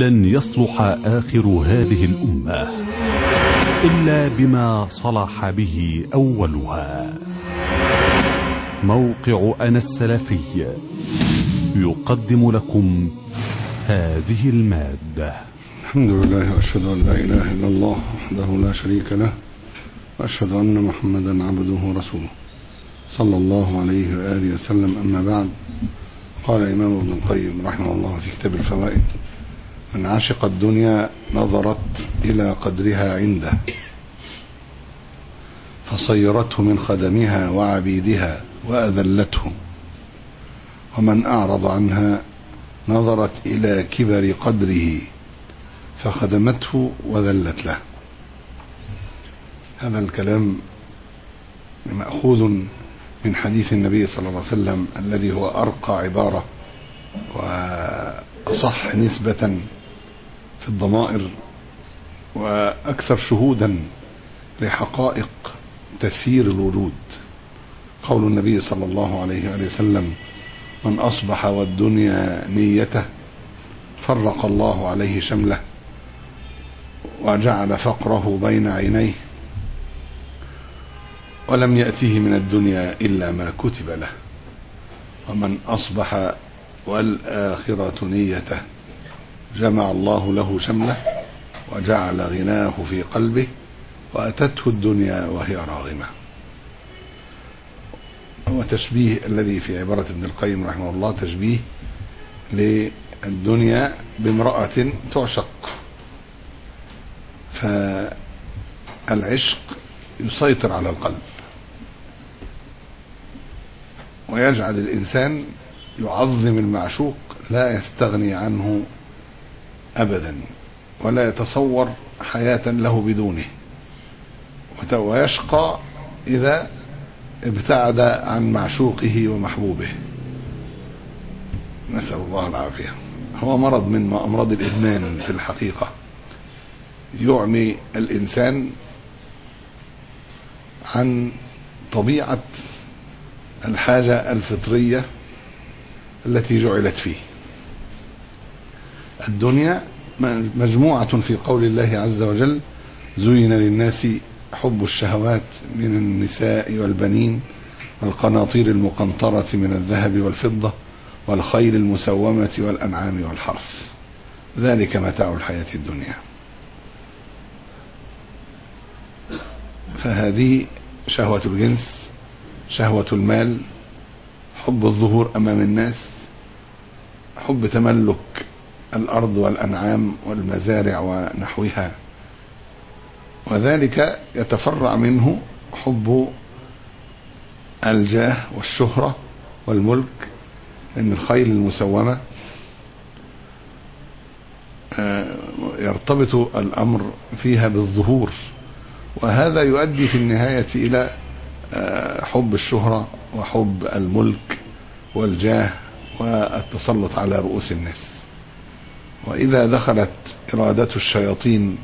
لن يصلح آخر هذه الأمة إلا بما صلح به أولها موقع أنا السلفي يقدم لكم هذه المادة الحمد لله واشهد ان لا اله الا الله وحده لا شريك له واشهد ان محمدا عبده ورسوله صلى الله عليه واله وسلم اما بعد قال الامام ابن القيم رحمه الله في كتاب الفوائد من عشق الدنيا نظرت الى قدرها عنده فصيرته من خدمها وعبيدها واذلته ومن اعرض عنها نظرت الى كبر قدره فخدمته وذلت له هذا الكلام مأخوذ من حديث النبي صلى الله عليه وسلم الذي هو أرقى عبارة وأصح نسبة في الضمائر وأكثر شهودا لحقائق تسيير الوجود قول النبي صلى الله عليه وآله وسلم من أصبح والدنيا نيته فرق الله عليه شمله وجعل فقره بين عينيه ولم يأته من الدنيا إلا ما كتب له ومن أصبح والآخرة نيته جمع الله له شمله وجعل غناه في قلبه وأتته الدنيا وهي راغمة هو تشبيه الذي في عبارة ابن القيم رحمه الله تشبيه للدنيا بامرأة تعشق فالعشق يسيطر على القلب ويجعل الإنسان يعظم المعشوق لا يستغني عنه أبدا ولا يتصور حياة له بدونه ويشقى إذا ابتعد عن معشوقه ومحبوبه نسأل الله العافية هو مرض من أمراض الإدمان في الحقيقة يعمي الإنسان عن طبيعة الحاجة الفطرية التي جعلت فيه الدنيا مجموعة في قول الله عز وجل زين للناس حب الشهوات من النساء والبنين والقناطير المقنطرة من الذهب والفضة والخيل المسومة والأنعام والحرث ذلك متاع الحياة الدنيا فهذه شهوة الجنس شهوة المال حب الظهور أمام الناس حب تملك الأرض والأنعام والمزارع ونحوها وذلك يتفرع منه حب الجاه والشهرة والملك لأن الخيل المسومة يرتبط الأمر فيها بالظهور وهذا يؤدي في النهاية إلى حب الشهرة وحب الملك والجاه والتسلط على رؤوس الناس وإذا دخلت إرادة الشياطين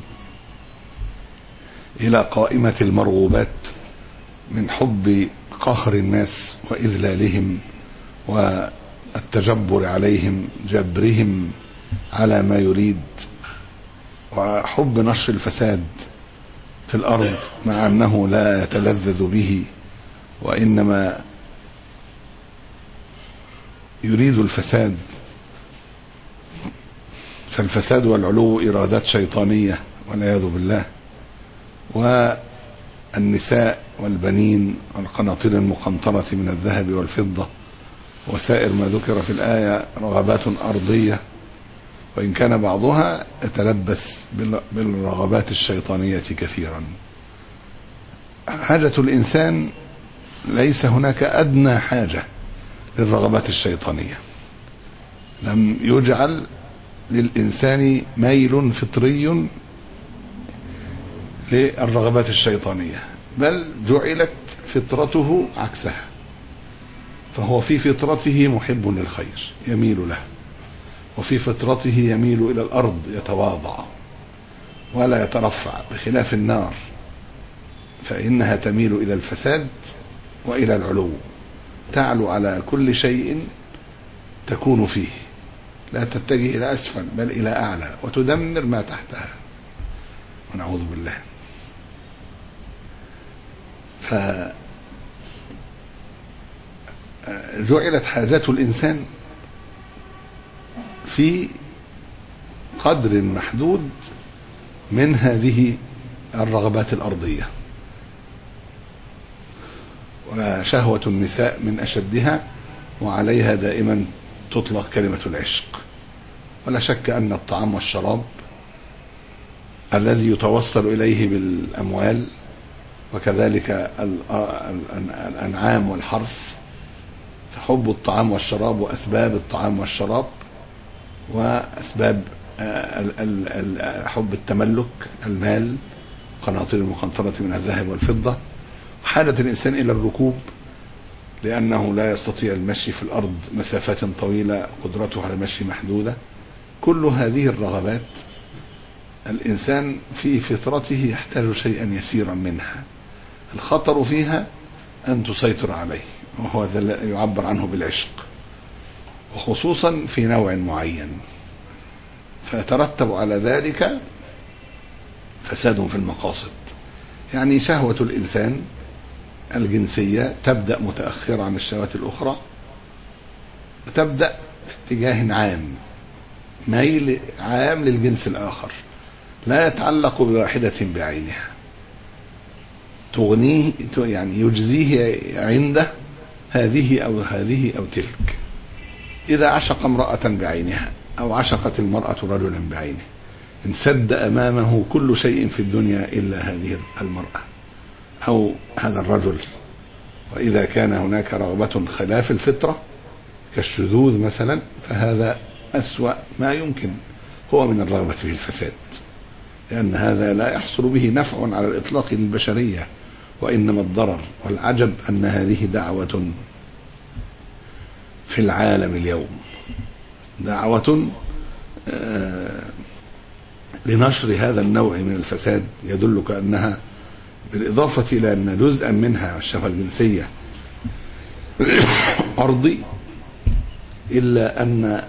إلى قائمة المرغوبات من حب قهر الناس وإذلالهم والتجبر عليهم جبرهم على ما يريد وحب نشر الفساد في الأرض مع أنه لا يتلذذ به وإنما يريد الفساد فالفساد والعلو إرادات شيطانية والعياذ بالله والنساء والبنين والقناطير المقنطرة من الذهب والفضة وسائر ما ذكر في الآية رغبات أرضية وإن كان بعضها يتلبس بالرغبات الشيطانية كثيرا حاجة الإنسان ليس هناك أدنى حاجة للرغبات الشيطانية لم يجعل للإنسان ميل فطري للرغبات الشيطانية بل جعلت فطرته عكسها فهو في فطرته محب للخير يميل له وفي فطرته يميل إلى الأرض يتواضع ولا يترفع بخلاف النار فإنها تميل إلى الفساد وإلى العلو تعلو على كل شيء تكون فيه لا تتجه إلى أسفل بل إلى أعلى وتدمر ما تحتها ونعوذ بالله ف جعلت حاجات الإنسان في قدر محدود من هذه الرغبات الأرضية وشهوة النساء من أشدها وعليها دائما تطلق كلمة العشق ولا شك أن الطعام والشراب الذي يتوصل إليه بالأموال وكذلك الأنعام والحرث فحب الطعام والشراب وأسباب الطعام والشراب وأسباب حب التملك المال قناطير المقنطرة من الذهب والفضة حالة الإنسان إلى الركوب لأنه لا يستطيع المشي في الأرض مسافات طويلة قدرته على المشي محدودة كل هذه الرغبات الإنسان في فطرته يحتاج شيئا يسيرا منها الخطر فيها أن تسيطر عليه وهو ذا يعبر عنه بالعشق وخصوصا في نوع معين فيترتب على ذلك فساد في المقاصد يعني شهوة الإنسان الجنسية تبدأ متأخرة عن الشهوات الأخرى تبدأ في اتجاه عام ميل عام للجنس الآخر لا يتعلق بواحدة بعينها تغنيه يعني يجزيه عنده هذه أو هذه أو تلك إذا عشق امرأة بعينها أو عشقت المرأة رجلا بعينه انسد أمامه كل شيء في الدنيا إلا هذه المرأة أو هذا الرجل وإذا كان هناك رغبة خلاف الفطرة كالشذوذ مثلا فهذا أسوأ ما يمكن هو من الرغبة في الفساد لأن هذا لا يحصل به نفع على الإطلاق للبشرية وإنما الضرر والعجب أن هذه دعوة في العالم اليوم دعوة لنشر هذا النوع من الفساد يدلك أنها بالإضافة إلى أن جزءا منها الشهوة الجنسية أرضي إلا أن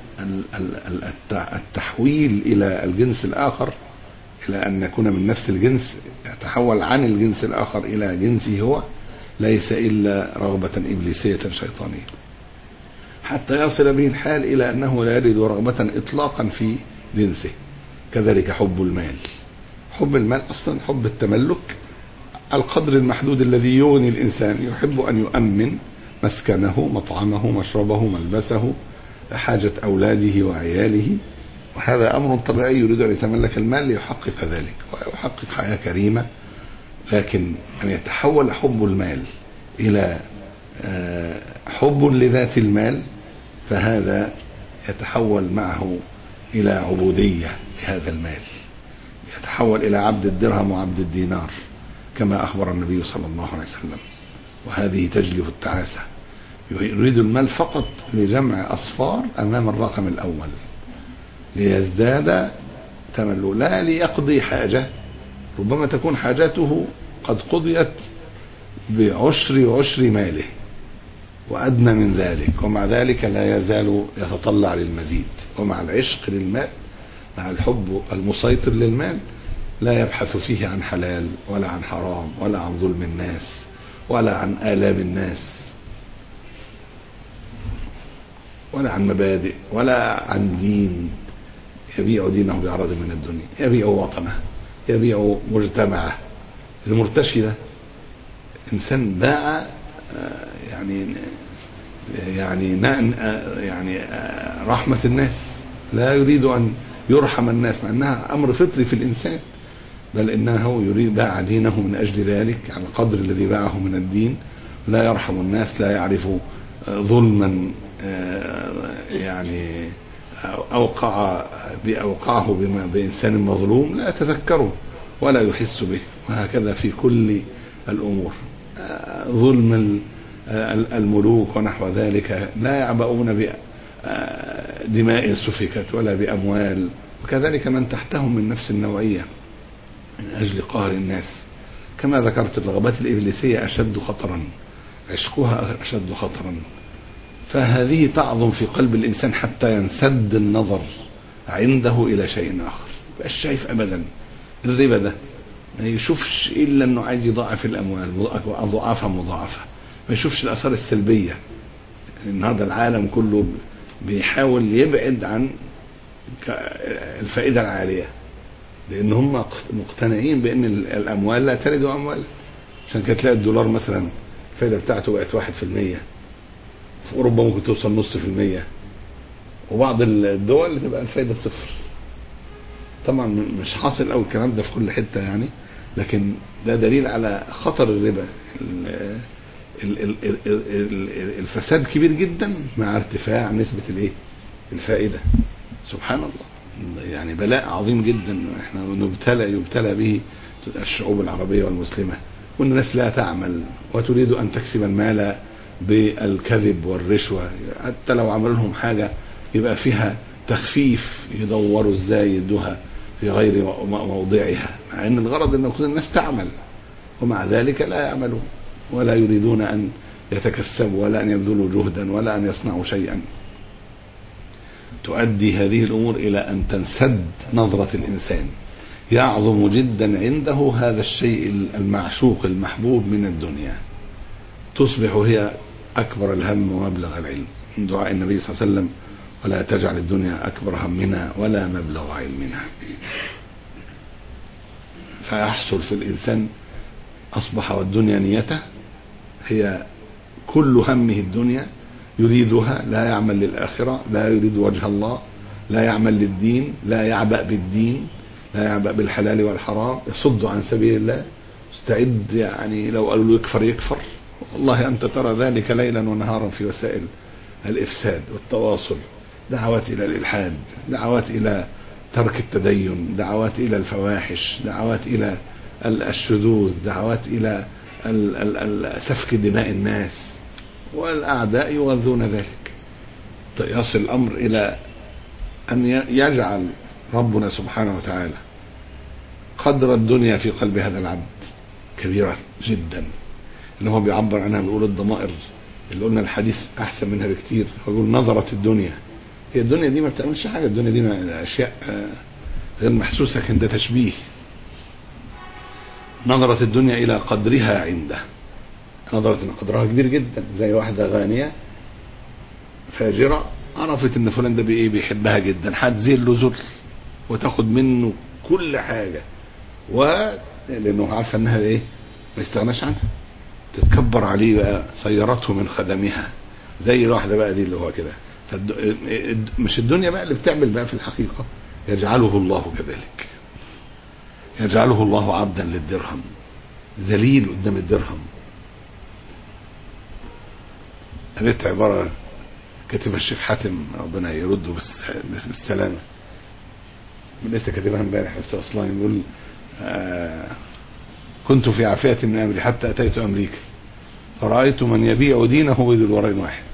التحويل إلى الجنس الآخر إلى أن نكون من نفس الجنس يتحول عن الجنس الآخر إلى جنسه هو ليس إلا رغبة إبليسية شيطانية حتى يصل به الحال إلى أنه لا يجد رغبة إطلاقا في جنسه كذلك حب المال حب المال أصلا حب التملك القدر المحدود الذي يغني الإنسان يحب أن يؤمن مسكنه مطعمه مشربه ملبسه حاجة أولاده وعياله وهذا أمر طبيعي يريد أن يتملك المال ليحقق ذلك ويحقق حياة كريمة لكن أن يتحول حب المال إلى حب لذات المال فهذا يتحول معه إلى عبودية لهذا المال يتحول إلى عبد الدرهم وعبد الدينار كما أخبر النبي صلى الله عليه وسلم وهذه تجلب التعاسة يريد المال فقط لجمع أصفار أمام الرقم الأول ليزداد تملو لا ليقضي حاجة ربما تكون حاجاته قد قضيت بعشر عشر ماله وأدنى من ذلك ومع ذلك لا يزال يتطلع للمزيد ومع العشق للمال مع الحب المسيطر للمال لا يبحث فيه عن حلال ولا عن حرام ولا عن ظلم الناس ولا عن آلام الناس ولا عن مبادئ ولا عن دين يبيع دينه بعرض من الدنيا يبيع وطنه يبيع مجتمعه المرتشي ده انسان باع يعني يعني يعني رحمة الناس لا يريد أن يرحم الناس مع أنها أمر فطري في الإنسان بل إنه يريد باع دينه من أجل ذلك على القدر الذي باعه من الدين لا يرحم الناس لا يعرف ظلما يعني أوقع بأوقعه بما بإنسان مظلوم لا يتذكره ولا يحس به وهكذا في كل الأمور ظلم الملوك ونحو ذلك لا يعبؤون بدماء سفكت ولا بأموال وكذلك من تحتهم من نفس النوعية من أجل قهر الناس كما ذكرت الرغبات الإبليسية أشد خطرا عشقها أشد خطرا فهذه تعظم في قلب الإنسان حتى ينسد النظر عنده إلى شيء آخر مبقاش شايف أبدا الربا ده ما يشوفش إلا أنه عايز يضاعف الأموال أضعافها مضاعفة ما يشوفش الآثار السلبية النهارده العالم كله بيحاول يبعد عن الفائدة العالية لأن هم مقتنعين بأن الأموال لا تلد أموال عشان كده تلاقي الدولار مثلا الفائدة بتاعته بقت واحد في المية في أوروبا ممكن توصل نص في المية وبعض الدول تبقى الفائدة صفر طبعا مش حاصل أوي الكلام ده في كل حتة يعني لكن ده دليل على خطر الربا الفساد كبير جدا مع ارتفاع نسبة الايه الفائدة سبحان الله يعني بلاء عظيم جدا احنا نبتلى يبتلى به الشعوب العربية والمسلمة والناس لا تعمل وتريد ان تكسب المال بالكذب والرشوة حتى لو عملوا لهم حاجة يبقى فيها تخفيف يدوروا ازاي يدوها في غير موضعها مع ان الغرض ان كل الناس تعمل ومع ذلك لا يعملون ولا يريدون ان يتكسبوا ولا ان يبذلوا جهدا ولا ان يصنعوا شيئا تؤدي هذه الامور الى ان تنسد نظره الانسان يعظم جدا عنده هذا الشيء المعشوق المحبوب من الدنيا تصبح هي اكبر الهم ومبلغ العلم من دعاء النبي صلى الله عليه وسلم ولا تجعل الدنيا اكبر همنا ولا مبلغ علمنا فيحصل في الانسان اصبح والدنيا نيته هي كل همه الدنيا يريدها لا يعمل للآخرة لا يريد وجه الله لا يعمل للدين لا يعبأ بالدين لا يعبأ بالحلال والحرام يصد عن سبيل الله مستعد يعني لو قالوا له يكفر يكفر والله أنت ترى ذلك ليلا ونهارا في وسائل الإفساد والتواصل دعوات إلى الإلحاد دعوات إلى ترك التدين دعوات إلى الفواحش دعوات إلى الشذوذ دعوات إلى سفك دماء الناس والأعداء يغذون ذلك يصل الأمر إلى أن يجعل ربنا سبحانه وتعالى قدر الدنيا في قلب هذا العبد كبيرة جدا اللي هو بيعبر عنها بيقول الضمائر اللي قلنا الحديث أحسن منها بكتير هو يقول نظرت الدنيا هي الدنيا دي ما بتعملش حاجة الدنيا دي أشياء غير محسوسة لكن ده تشبيه نظرت الدنيا إلى قدرها عنده نظرت ان قدرها كبير جدا زي واحدة غانية فاجرة عرفت ان فلان ده بايه بيحبها جدا هتزيل له ذل وتاخد منه كل حاجة و لانه عارفة انها ايه ما يستغناش عنها تتكبر عليه بقى صيرته من خدمها زي الواحدة بقى دي اللي هو كده مش الدنيا بقى اللي بتعمل بقى في الحقيقة يجعله الله كذلك يجعله الله عبدا للدرهم ذليل قدام الدرهم قريت عبارة كاتبها الشيخ حاتم ربنا يرده بالسلامة لسه كاتبها امبارح بس اصلا يقول آه كنت في عافية من امري حتى اتيت امريكا فرأيت من يبيع دينه بدولارين واحد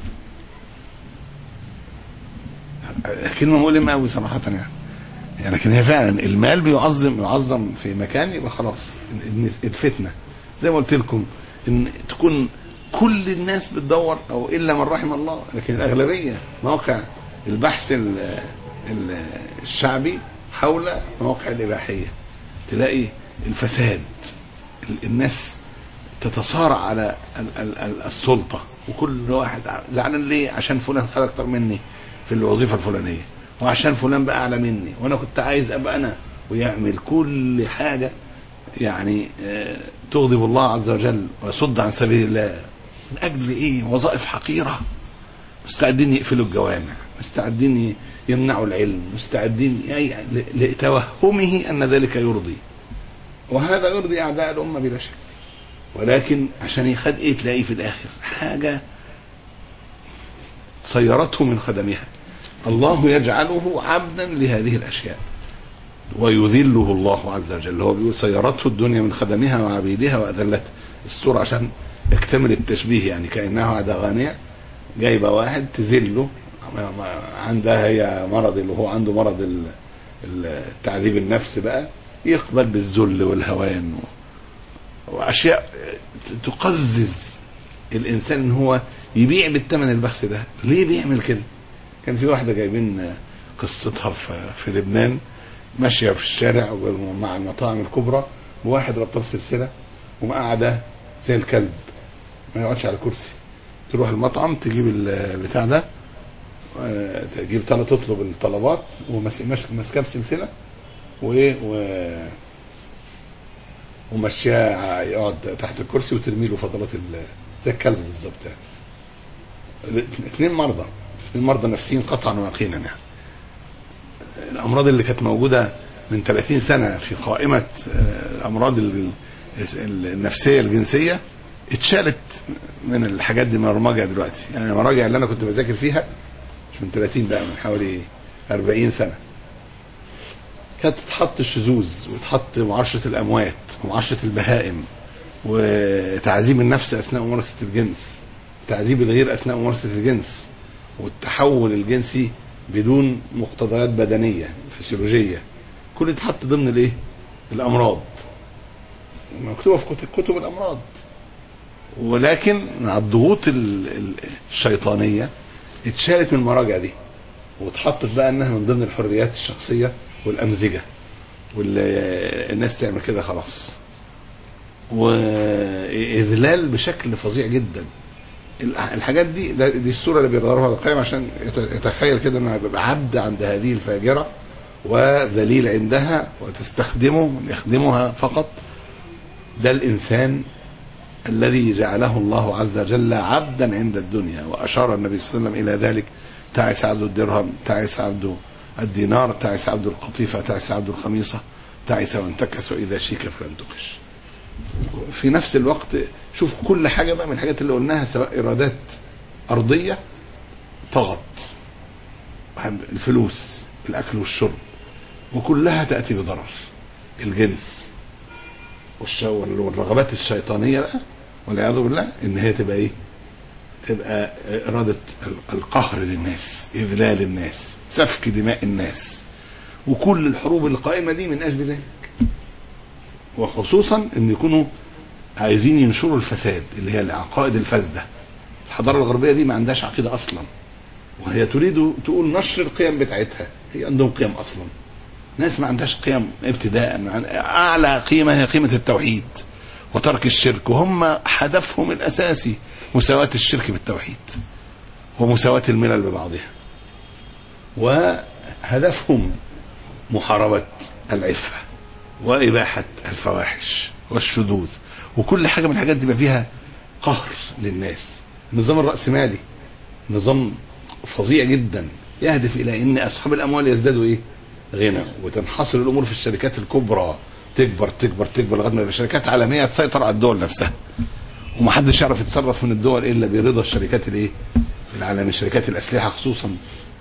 كلمة مؤلمة قوي صراحة يعني يعني لكن هي فعلا المال بيعظم يعظم في مكان يبقى خلاص الفتنة زي ما قلت لكم ان تكون كل الناس بتدور او الا من رحم الله لكن الاغلبيه موقع البحث ال ال الشعبي حول مواقع الاباحيه تلاقي الفساد الناس تتصارع على السلطه وكل واحد زعلان ليه عشان فلان خد اكتر مني في الوظيفه الفلانيه وعشان فلان بقى اعلى مني وانا كنت عايز ابقى انا ويعمل كل حاجه يعني تغضب الله عز وجل ويصد عن سبيل الله من اجل ايه وظائف حقيره مستعدين يقفلوا الجوامع مستعدين يمنعوا العلم مستعدين يعني لتوهمه ان ذلك يرضي وهذا يرضي اعداء الامه بلا شك ولكن عشان يخد ايه تلاقيه في الاخر حاجه صيرته من خدمها الله يجعله عبدا لهذه الاشياء ويذله الله عز وجل هو بيقول سيرته الدنيا من خدمها وعبيدها واذلته الصورة عشان يكتمل التشبيه يعني كانها واحده غانيه جايبه واحد تذله عندها هي مرض اللي هو عنده مرض التعذيب النفس بقى يقبل بالذل والهوان واشياء تقزز الانسان ان هو يبيع بالثمن البخس ده ليه بيعمل كده كان في واحده جايبين قصتها في, في لبنان ماشيه في الشارع مع المطاعم الكبرى وواحد ربطه بسلسله ومقعده زي الكلب ما يقعدش على كرسي تروح المطعم تجيب البتاع ده آه، تجيب طلب تطلب الطلبات وماسكاه بسلسله وايه و ومشيها يقعد تحت الكرسي وترمي له فضلات ال- زي الكلب بالظبط يعني اثنين مرضى اثنين مرضى نفسيين قطعا ويقينا يعني الامراض اللي كانت موجوده من 30 سنه في قائمه آه، الامراض ال- ال- النفسيه الجنسيه اتشالت من الحاجات دي من المراجع دلوقتي يعني المراجع اللي انا كنت بذاكر فيها مش من 30 بقى من حوالي 40 سنه كانت تتحط الشذوذ وتحط معاشرة الأموات ومعاشرة البهائم وتعذيب النفس أثناء ممارسة الجنس تعذيب الغير أثناء ممارسة الجنس والتحول الجنسي بدون مقتضيات بدنية فسيولوجية كل ده اتحط ضمن الايه الأمراض مكتوبة في كتب, كتب الأمراض ولكن مع الضغوط ال- ال- الشيطانية اتشالت من المراجع دي واتحطت بقى انها من ضمن الحريات الشخصيه والامزجه والناس تعمل كده خلاص واذلال بشكل فظيع جدا الح- الحاجات دي ده- دي الصوره اللي بيظهرها القيم عشان يت- يتخيل كده انه هيبقى عبد عند هذه الفاجره وذليل عندها وتستخدمه يخدمها فقط ده الانسان الذي جعله الله عز وجل عبدا عند الدنيا واشار النبي صلى الله عليه وسلم الى ذلك تعس عبد الدرهم تعس عبد الدينار تعس عبد القطيفه تعس عبد الخميصه تعس وانتكس واذا شيك فلم تكش في نفس الوقت شوف كل حاجه بقى من الحاجات اللي قلناها سواء ارادات ارضيه طغت الفلوس الاكل والشرب وكلها تاتي بضرر الجنس والش- والرغبات الشيطانيه بقى والعياذ بالله ان هي تبقى ايه؟ تبقى اراده ال- القهر للناس اذلال الناس سفك دماء الناس وكل الحروب القائمه دي من اجل ذلك وخصوصا ان يكونوا عايزين ينشروا الفساد اللي هي العقائد الفاسده الحضاره الغربيه دي ما عندهاش عقيده اصلا وهي تريد تقول نشر القيم بتاعتها هي عندهم قيم اصلا ناس ما عندهاش قيم ابتداء اعلى قيمه هي قيمه التوحيد وترك الشرك وهم هدفهم الاساسي مساواه الشرك بالتوحيد ومساواه الملل ببعضها وهدفهم محاربه العفه واباحه الفواحش والشذوذ وكل حاجه من الحاجات دي بقى فيها قهر للناس النظام الراسمالي نظام فظيع جدا يهدف الى ان اصحاب الاموال يزدادوا ايه غنى وتنحصر الامور في الشركات الكبرى تكبر تكبر تكبر لغايه ما يبقى شركات عالميه تسيطر على الدول نفسها ومحدش يعرف يتصرف من الدول الا برضا الشركات الايه العالميه شركات الاسلحه خصوصا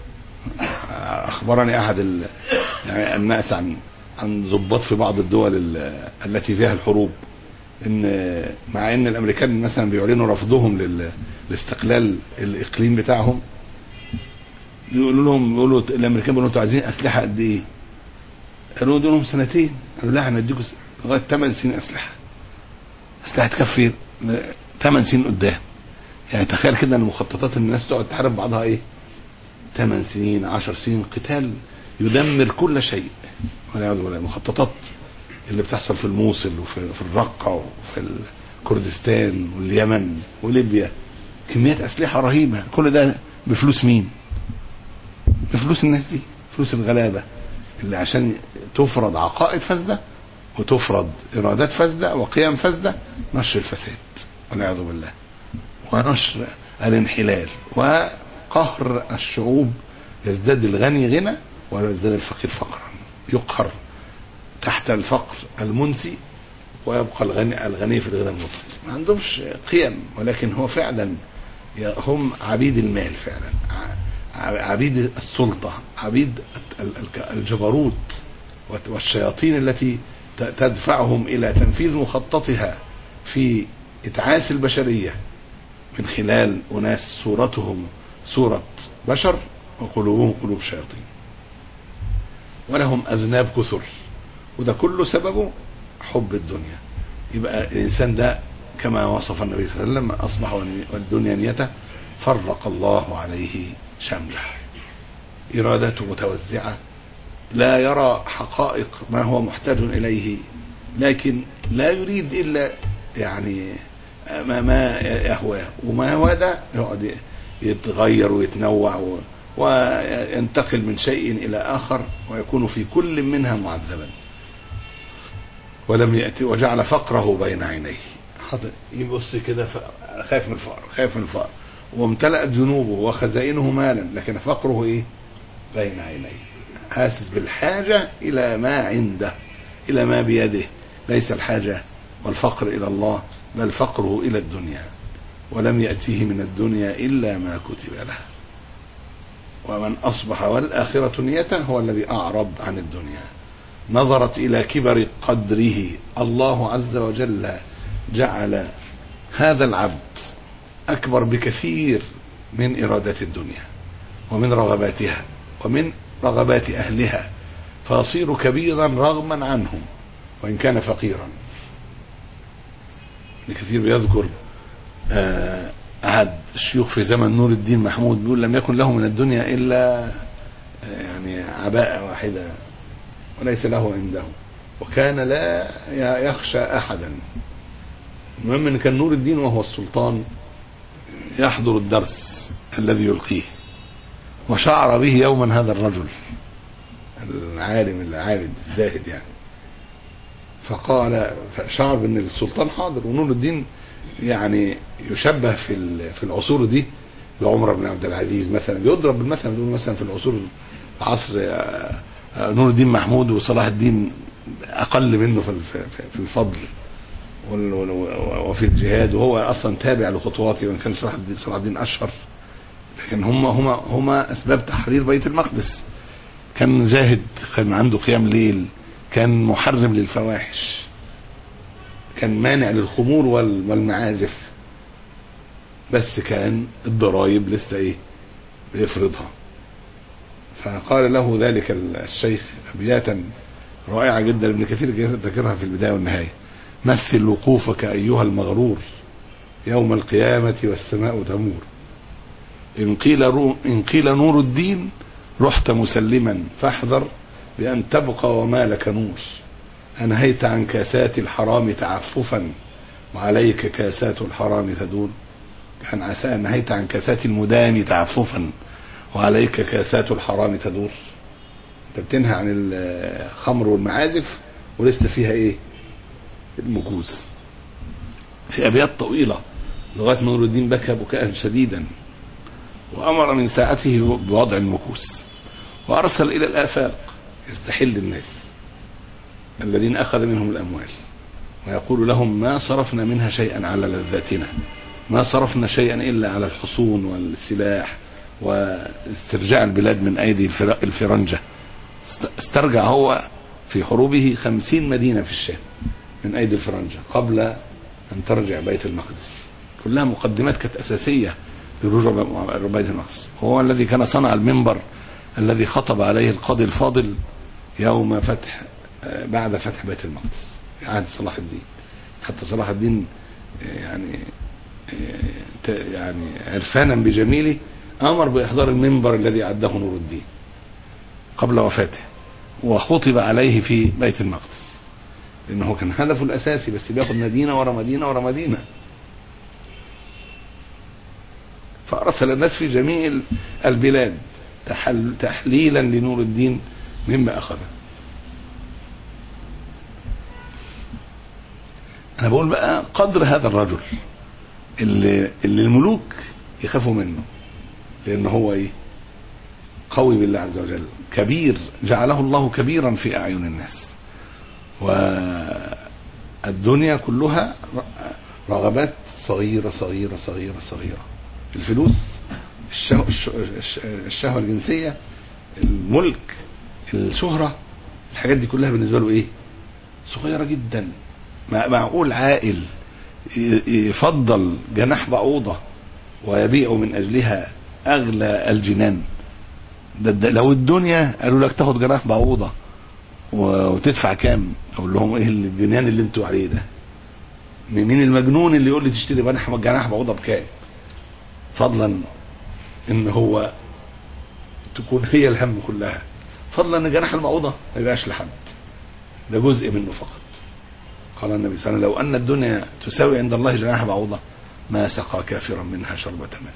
اخبرني احد ال... يعني الناس عن عن ضباط في بعض الدول ال- التي فيها الحروب ان مع ان الامريكان مثلا بيعلنوا رفضهم لل... لاستقلال الاقليم بتاعهم يقولوا لهم يقولوا الامريكان بيقولوا انتوا عايزين اسلحه قد ايه؟ قالوا لهم سنتين قالوا لا هنديكم س- لغايه 8 سنين اسلحه اسلحه تكفي 8 سنين قدام يعني تخيل كده ان مخططات ان الناس تقعد تحارب بعضها ايه 8 سنين 10 سنين قتال يدمر كل شيء والعياذ بالله المخططات اللي بتحصل في الموصل وفي في الرقه وفي كردستان واليمن وليبيا كميات اسلحه رهيبه كل ده بفلوس مين؟ بفلوس الناس دي فلوس الغلابه اللي عشان تفرض عقائد فاسده وتفرض ارادات فاسده وقيم فاسده نشر الفساد والعياذ بالله ونشر الانحلال وقهر الشعوب يزداد الغني غنى ويزداد الفقير فقرا يقهر تحت الفقر المنسي ويبقى الغني الغني في الغنى المطلق ما عندهمش قيم ولكن هو فعلا هم عبيد المال فعلا ع- عبيد السلطة عبيد ال- ال- الجبروت والشياطين التي ت- تدفعهم إلى تنفيذ مخططها في إتعاس البشرية من خلال أناس صورتهم صورة بشر وقلوبهم قلوب شياطين ولهم أذناب كثر وده كله سببه حب الدنيا يبقى الإنسان ده كما وصف النبي صلى الله عليه وسلم أصبح والدنيا نيته فرق الله عليه شمله إرادته متوزعة لا يرى حقائق ما هو محتاج إليه لكن لا يريد إلا يعني ما, ما يهواه وما هو ده يقعد يتغير ويتنوع و وينتقل من شيء إلى آخر ويكون في كل منها معذبا ولم يأتي وجعل فقره بين عينيه حاضر يبص كده ف... خايف من الفقر خايف من الفقر وامتلأت ذنوبه وخزائنه مالا لكن فقره ايه بين عينيه حاسس بالحاجة إلى ما عنده إلى ما بيده ليس الحاجة والفقر إلى الله بل فقره إلى الدنيا ولم يأتيه من الدنيا إلا ما كتب له ومن أصبح والآخرة نيته هو الذي أعرض عن الدنيا نظرت إلى كبر قدره الله عز وجل جعل هذا العبد أكبر بكثير من إرادات الدنيا ومن رغباتها ومن رغبات أهلها فيصير كبيرا رغما عنهم وإن كان فقيرا كثير بيذكر آه أحد الشيوخ في زمن نور الدين محمود بيقول لم يكن له من الدنيا إلا يعني عباءة واحدة وليس له عنده وكان لا يخشى أحدا المهم ان كان نور الدين وهو السلطان يحضر الدرس الذي يلقيه وشعر به يوما هذا الرجل العالم العابد الزاهد يعني فقال شعر بان السلطان حاضر ونور الدين يعني يشبه في في العصور دي بعمر بن عبد العزيز مثلا بيضرب بالمثل بيقول مثلا في العصور عصر نور الدين محمود وصلاح الدين اقل منه في الفضل وفي الجهاد وهو اصلا تابع لخطواته وان كان صلاح الدين صلاح الدين اشهر لكن هم هم هم اسباب تحرير بيت المقدس كان زاهد كان عنده قيام ليل كان محرم للفواحش كان مانع للخمور والمعازف بس كان الضرايب لسه ايه بيفرضها فقال له ذلك الشيخ ابياتا رائعه جدا ابن كثير ذكرها في البدايه والنهايه مثل وقوفك ايها المغرور يوم القيامه والسماء تمور ان قيل ان قيل نور الدين رحت مسلما فاحذر بان تبقى وما لك نور انهيت عن كاسات الحرام تعففا وعليك كاسات الحرام تدور عن عسى نهيت عن كاسات المدان تعففا وعليك كاسات الحرام تدور انت بتنهى عن الخمر والمعازف ولسه فيها ايه المكوس في ابيات طويله لغايه ما نور الدين بكى بكاء شديدا وامر من ساعته بوضع المكوس وارسل الى الافاق يستحل الناس الذين اخذ منهم الاموال ويقول لهم ما صرفنا منها شيئا على لذاتنا ما صرفنا شيئا الا على الحصون والسلاح واسترجاع البلاد من ايدي الفرنجة استرجع هو في حروبه خمسين مدينة في الشام من ايدي الفرنجة قبل ان ترجع بيت المقدس كلها مقدمات كانت اساسية للرجوع بيت المقدس هو الذي كان صنع المنبر الذي خطب عليه القاضي الفاضل يوم فتح بعد فتح بيت المقدس عهد صلاح الدين حتى صلاح الدين يعني يعني عرفانا بجميله امر باحضار المنبر الذي اعده نور الدين قبل وفاته وخطب عليه في بيت المقدس لانه كان هدفه الاساسي بس بياخد مدينه ورا مدينه ورا مدينه فارسل الناس في جميع البلاد تحل تحليلا لنور الدين مما اخذه انا بقول بقى قدر هذا الرجل اللي, اللي الملوك يخافوا منه لان هو ايه قوي بالله عز وجل كبير جعله الله كبيرا في اعين الناس والدنيا كلها رغبات صغيرة صغيرة صغيرة صغيرة الفلوس الشهوة الجنسية الملك الشهرة الحاجات دي كلها بالنسبة له ايه صغيرة جدا معقول عائل يفضل جناح بعوضة ويبيع من أجلها أغلى الجنان ده, ده لو الدنيا قالوا لك تاخد جناح بعوضة وتدفع كام أقول لهم إيه الجنان اللي انتوا عليه ده مين المجنون اللي يقول لي تشتري جناح جناح بعوضه بكام فضلا ان هو تكون هي الهم كلها فضلا ان جناح المعوضه ما يبقاش لحد ده جزء منه فقط قال النبي صلى الله عليه وسلم لو ان الدنيا تساوي عند الله جناح بعوضه ما سقى كافرا منها شربة ماء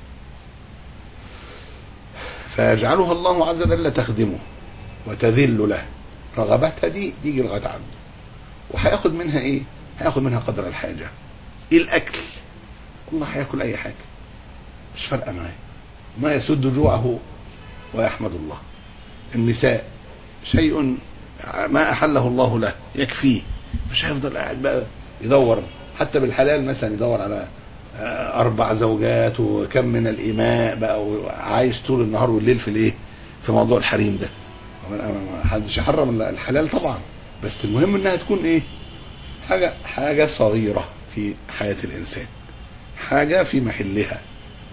فيجعلها الله عز وجل تخدمه وتذل له رغبتها دي تيجي لغايه عنده وهياخد منها ايه؟ هياخد منها قدر الحاجه ايه الاكل؟ والله هياكل اي حاجه مش فارقه معاه ما يسد جوعه ويحمد الله النساء شيء ما احله الله له يكفيه مش هيفضل قاعد بقى يدور حتى بالحلال مثلا يدور على اربع زوجات وكم من الاماء بقى وعايش طول النهار والليل في الايه في موضوع الحريم ده محدش يحرم الحلال طبعا بس المهم انها تكون ايه حاجه حاجه صغيره في حياه الانسان حاجه في محلها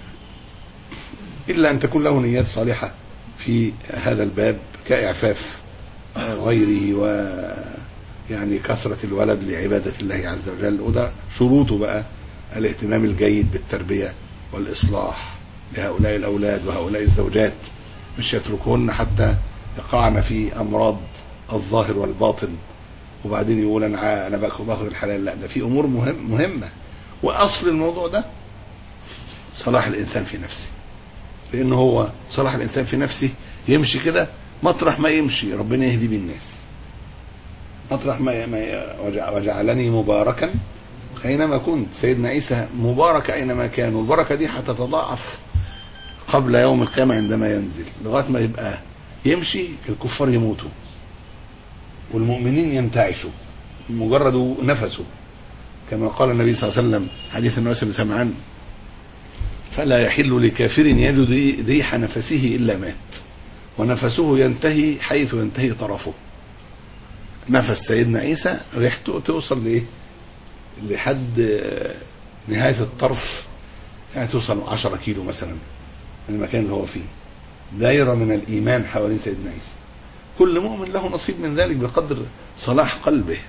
الا ان تكون له نيات صالحه في هذا الباب كاعفاف غيره و يعني كثرة الولد لعبادة الله عز وجل وده شروطه بقى الاهتمام الجيد بالتربية والإصلاح لهؤلاء الأولاد وهؤلاء الزوجات مش يتركهن حتى يقعن في أمراض الظاهر والباطن وبعدين يقول أنا أنا باخد الحلال لا ده في أمور مهم مهمة وأصل الموضوع ده صلاح الإنسان في نفسه لأن هو صلاح الإنسان في نفسه يمشي كده مطرح ما يمشي ربنا يهدي بيه الناس مطرح ما ما وجعلني مباركا اينما كنت سيدنا عيسى مبارك اينما كان والبركه دي هتتضاعف قبل يوم القيامه عندما ينزل لغايه ما يبقى يمشي الكفار يموتوا والمؤمنين ينتعشوا مجرد نفسه كما قال النبي صلى الله عليه وسلم حديث الناس بن سمعان فلا يحل لكافر يجد ريح نفسه الا مات ونفسه ينتهي حيث ينتهي طرفه نفس سيدنا عيسى ريحته توصل لايه لحد نهاية الطرف يعني توصل 10 كيلو مثلا من المكان اللي هو فيه دايرة من الإيمان حوالين سيدنا عيسى كل مؤمن له نصيب من ذلك بقدر صلاح قلبه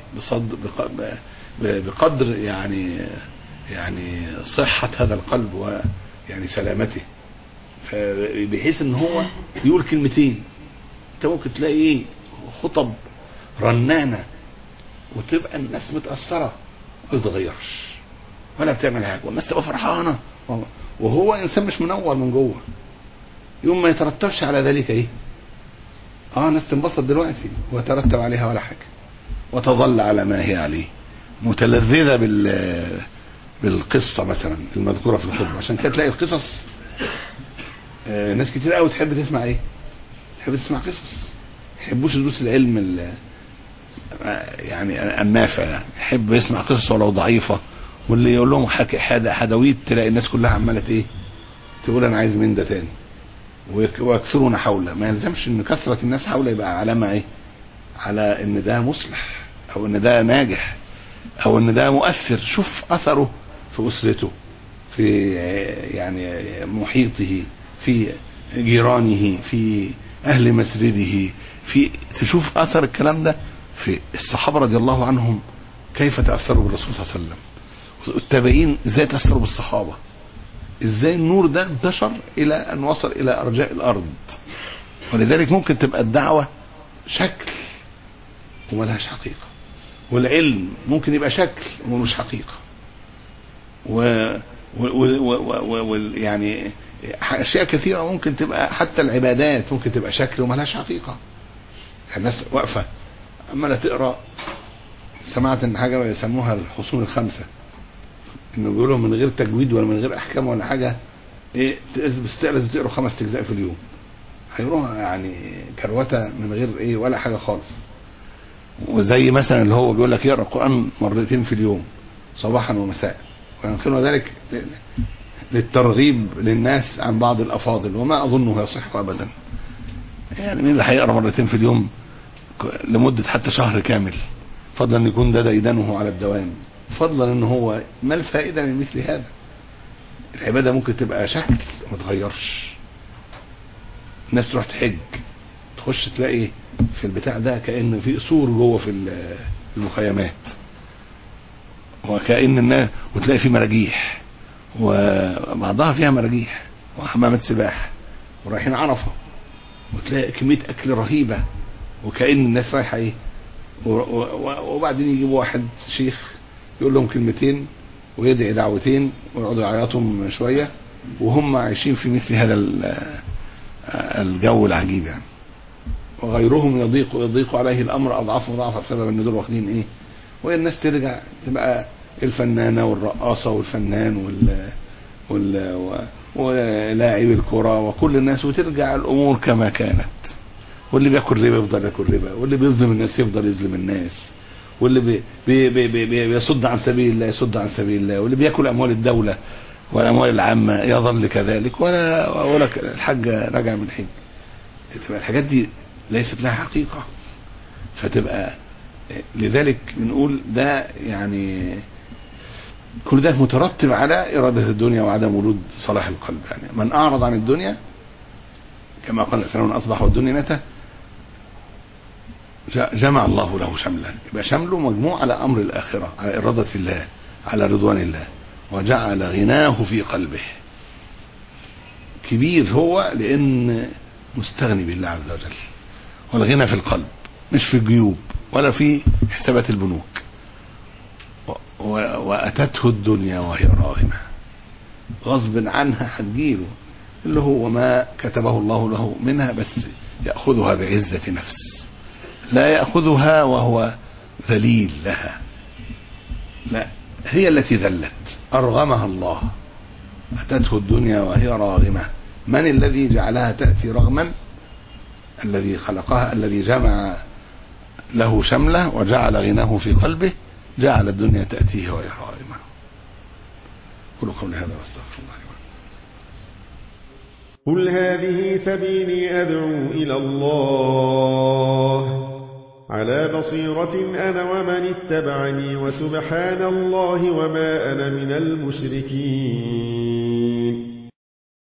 بقدر يعني يعني صحة هذا القلب ويعني سلامته بحيث ان هو يقول كلمتين انت ممكن تلاقي ايه خطب رنانة وتبقى الناس متأثرة ما بتتغيرش ولا بتعمل حاجة والناس تبقى فرحانة وهو إنسان مش منور من جوه يوم ما يترتبش على ذلك إيه اه الناس تنبسط دلوقتي ويترتب عليها ولا حاجة وتظل على ما هي عليه متلذذة بال بالقصة مثلا المذكورة في الخطبة عشان كده تلاقي القصص آه ناس كتير قوي تحب تسمع ايه تحب تسمع قصص يحبوش دروس العلم يعني النافع يعني يحب يسمع قصص ولو ضعيفه واللي يقول لهم حكي حدا حدويت تلاقي الناس كلها عماله ايه تقول انا عايز من ده تاني ويكثرون حوله ما يلزمش ان كثره الناس حوله يبقى علامه ايه على ان ده مصلح او ان ده ناجح او ان ده مؤثر شوف اثره في اسرته في يعني محيطه في جيرانه في اهل مسجده في تشوف اثر الكلام ده في الصحابه رضي الله عنهم كيف تاثروا بالرسول صلى الله عليه وسلم التابعين ازاي تاثروا بالصحابه ازاي النور ده انتشر الى ان وصل الى ارجاء الارض ولذلك ممكن تبقى الدعوه شكل وملهاش حقيقه والعلم ممكن يبقى شكل ومش حقيقه و, و... و... و... و... يعني اشياء كثيره ممكن تبقى حتى العبادات ممكن تبقى شكل وملهاش حقيقه الناس واقفه عماله تقرا سمعت ان حاجه يسموها الحصول الخمسه انه بيقولوا من غير تجويد ولا من غير احكام ولا حاجه ايه بس لازم تقرا خمس اجزاء في اليوم هيروح يعني كروته من غير ايه ولا حاجه خالص وزي مثلا اللي هو بيقول لك يقرا القران مرتين في اليوم صباحا ومساء ويمكن ذلك للترغيب للناس عن بعض الافاضل وما اظنه يصح ابدا يعني مين اللي هيقرا مرتين في اليوم لمده حتى شهر كامل فضلا ان يكون ده ديدنه على الدوام فضلا ان هو ما الفائده من مثل هذا العباده ممكن تبقى شكل ما تغيرش الناس تروح تحج تخش تلاقي في البتاع ده كأن في سور جوه في المخيمات وكأن الناس وتلاقي في مراجيح وبعضها فيها مراجيح وحمامات سباح ورايحين عرفة وتلاقي كمية أكل رهيبة وكأن الناس رايحة إيه و- و- وبعدين يجيب واحد شيخ يقول لهم كلمتين ويدعي دعوتين ويقعدوا يعيطوا شوية وهم عايشين في مثل هذا ال- الجو العجيب يعني وغيرهم يضيق يضيق عليه الامر اضعاف وضعف بسبب ان دول واخدين ايه والناس ترجع تبقى الفنانه والرقاصه والفنان وال وال و- ولاعب الكره وكل الناس وترجع الامور كما كانت واللي بياكل ربا يفضل ياكل ربا واللي بيظلم الناس يفضل يظلم الناس واللي بي بي بي بي بي بيصد عن سبيل الله يصد عن سبيل الله واللي بياكل اموال الدوله والاموال العامه يظل كذلك ولا ولا الحاج راجع من الحج تبقى الحاجات دي ليست لها حقيقه فتبقى لذلك بنقول ده يعني كل ده مترتب على إرادة الدنيا وعدم وجود صلاح القلب يعني من أعرض عن الدنيا كما قال الإنسان من أصبح والدنيا نتى ج- جمع الله له شملا يبقى شمله مجموع على أمر الآخرة على إرادة الله على رضوان الله وجعل غناه في قلبه كبير هو لأن مستغني بالله عز وجل والغنى في القلب مش في الجيوب ولا في حسابات البنوك و- و- وأتته الدنيا وهي راغمة غصب عنها هتجيله اللي هو ما كتبه الله له منها بس يأخذها بعزة نفس لا يأخذها وهو ذليل لها لا هي التي ذلت أرغمها الله أتته الدنيا وهي راغمة من الذي جعلها تأتي رغما الذي خلقها الذي جمع له شمله وجعل غناه في قلبه جعل الدنيا تأتيه وهي راغمة قولوا قولي هذا واستغفر الله لي ولكم. قل هذه سبيلي أدعو إلى الله على بصيرة أنا ومن اتبعني وسبحان الله وما أنا من المشركين